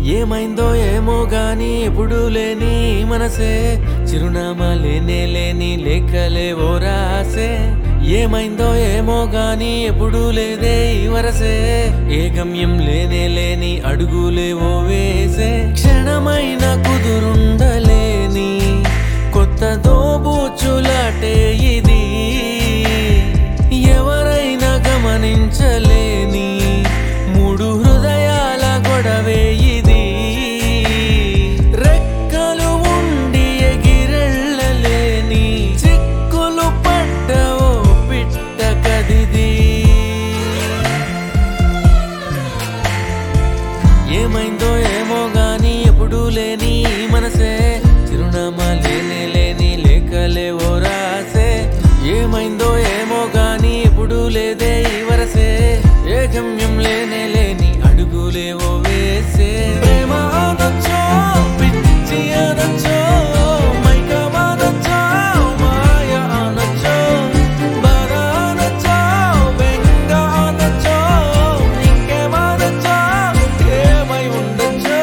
ఏమైందో ఏమో గాని ఎప్పుడు లేని మనసే చిరునామా లేనే లేని లేఖలే ఓ రాసే ఏమైందో ఏమో గాని ఎప్పుడు లేదే ఈ వరసే ఏ గమ్యం లేనే లేని అడుగులే ఓ వేసే క్షణమైన కుదురుండలేని కొత్త దోబూచులాటే ఇది ఎవరైనా గమనించలేని మూడు హృదయాల గొడవే ఇది రెక్కలు ఉండి ఎగిరెళ్ళలేని చిక్కులు పడ్డ ఓ పిట్ట కదిది ఏమైందో ఏమో గాని ఎప్పుడు లేని ఈ మనసే చిరునామా లేనే లేని లేఖలే ఓ రాసే ఏమైందో ఏమో గాని ఎప్పుడు లేదే ఈ వరసే ఏ గమ్యం లేనే లేని అడుగులే ఓ వేసే ప్రేమ అనొచ్చో, పిచ్చి అనొచ్చో, మైకం అనొచ్చో, మాయ అనొచ్చో, బాధ అనొచ్చో, బెంగ అనొచ్చో, ఇంకేమనొచ్చో, ఏమై ఉండొచ్చో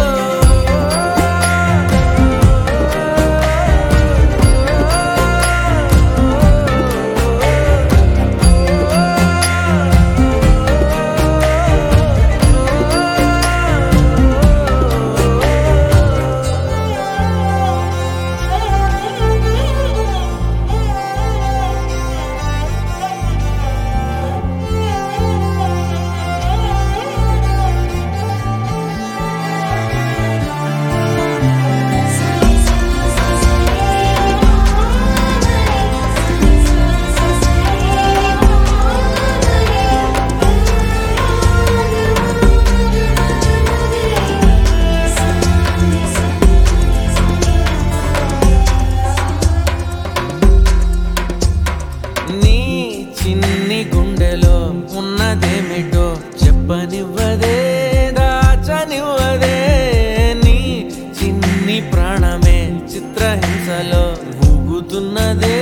నీ చిన్ని గుండెలో ఉన్నదేమిటో చెప్పనివ్వదే దాచనివ్వదే నీ చిన్ని ప్రాణమే చిత్రహింసలో ఊగుతున్నదే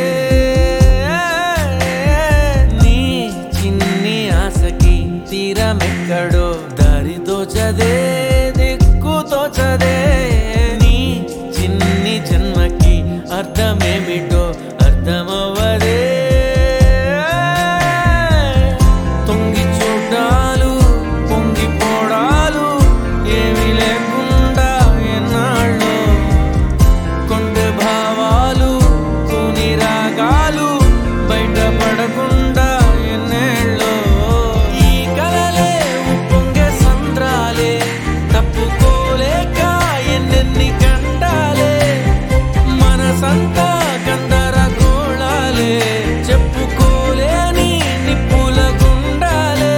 నీ చిన్ని ఆశకి తీరమెక్కడో దారి తోచదే దిక్కు తోచదే నీ చిన్ని జన్మకి అర్థమేమిటో అర్థమవ్వదే తొంగి చూడాలు పొంగి పోడాలు ఏమీ లేకుండా ఎన్నాళ్ళు కొంటె భావాలు కూని రాగాలు బయటపడకుండా ఎన్నేళ్ళు ఈ కలలే ఉప్పొంగే సంద్రాలే తప్పుకోలేక ఎన్నెన్ని గండాలే మనసంతా గందరగోళాలే చెప్పుకోలేని నిప్పుల గుండాలే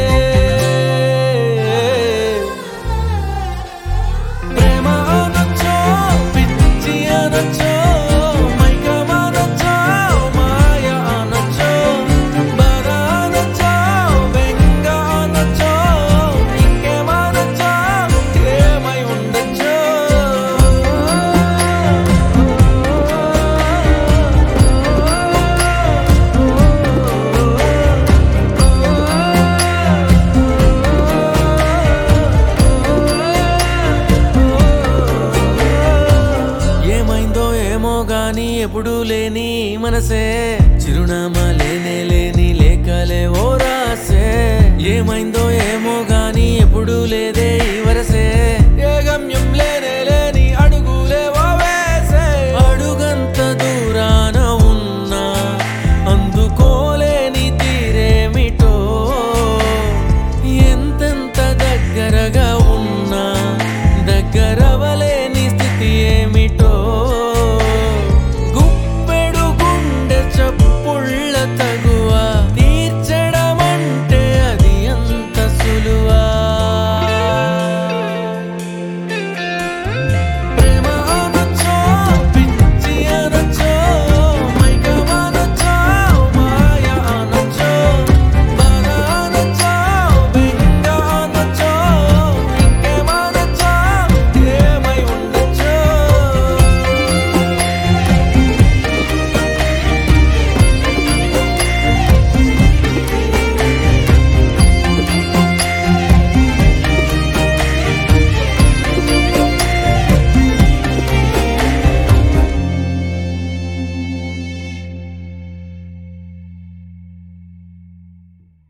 ప్రేమ అనొచ్చో పిచ్చి అనొచ్చో మైకం అనొచ్చో మాయ అనొచ్చో బాధ అనొచ్చో బెంగ అనొచ్చో ఇంకేమనొచ్చో ఏమై ఉండొచ్చో ఏమైందో ఏమో గాని ఎప్పుడు లేని ఈ మనసే చిరునామా లేనే లేని లేఖలే ఓ రాసే ఏమైందో ఏమో గాని ఎప్పుడు లేదే